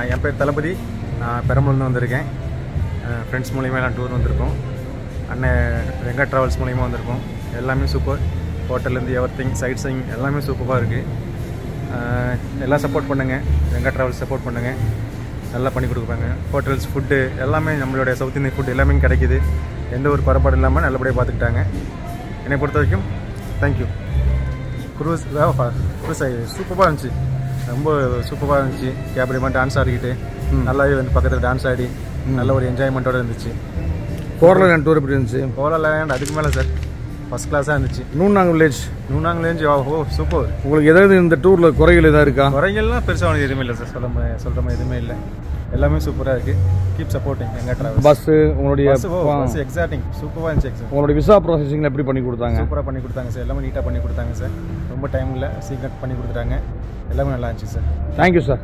என் பேர் தளபதி நான் பெரம்பலூர்ந்து வந்திருக்கேன் ஃப்ரெண்ட்ஸ் மூலியமாக எல்லாம் டூர் வந்திருக்கோம் அண்ணன் வெங்கா ட்ராவல்ஸ் மூலியமாக வந்திருக்கோம் எல்லாமே சூப்பர் ஹோட்டல்லேருந்து எவர் திங் சைட் சைங் எல்லாமே சூப்பராக இருக்குது எல்லாம் சப்போர்ட் பண்ணுங்கள் வெங்கா ட்ராவல்ஸ் சப்போர்ட் பண்ணுங்கள் நல்லா பண்ணி கொடுக்குறாங்க ஹோட்டல்ஸ் ஃபுட்டு எல்லாமே நம்மளுடைய சவுத் இந்தியன் ஃபுட் எல்லாமே கிடைக்குது எந்த ஒரு குறைபாடு இல்லாமல் நல்லபடியாக பார்த்துக்கிட்டாங்க என்னை பொறுத்த வரைக்கும் தேங்க்யூ குரூஸ் குரூஸ் சூப்பராக இருந்துச்சு ரொம்ப சூப்பராக இருந்துச்சு கேப்ரிமா டான்ஸ் ஆடிக்கிட்டு நல்லாவே வந்து பக்கத்தில் டான்ஸ் ஆடி நல்ல ஒரு என்ஜாய்மெண்ட்டோட இருந்துச்சு கோரலன் டூர் எப்படி இருந்துச்சு கோலா லேண்ட் அதுக்கு மேலே சார் ஃபஸ்ட் கிளாஸாக இருந்துச்சு நூனாங் வில்லேஜ் நூனாங்லேருந்து ஓ சூப்பர் உங்களுக்கு ஏதாவது இந்த டூரில் குறைகள் ஏதாவது இருக்கா குறைகள்லாம் பெருசாக ஒன்று எதுவுமே இல்லை சார் சொல்ல மாதிரி சொல்கிற மாதிரி எதுவுமே இல்லை எல்லாமே சூப்பராக இருக்குது கீப் சப்போர்ட்டிங் எங்கள் ட்ராவல்ஸ் பஸ்ஸு உங்களுடைய பஸ் ஓ பஸ் எக்ஸாக்டிங் சூப்பராக இருந்துச்சு எக்ஸாக்ட் உங்களுடைய விசா ப்ராசஸிங்கில் எப்படி பண்ணி கொடுத்தாங்க சூப்பராக பண்ணி கொடுத்தாங்க சார் எல்லாமே நீட்டாக பண்ணி கொடுத்தாங்க சார் ரொம்ப டைம் இல்லை சீக்கிரம் பண்ணி கொடுத்துட்டாங்க எல்லாமே நல்லா இருந்துச்சு சார் தேங்க்யூ சார்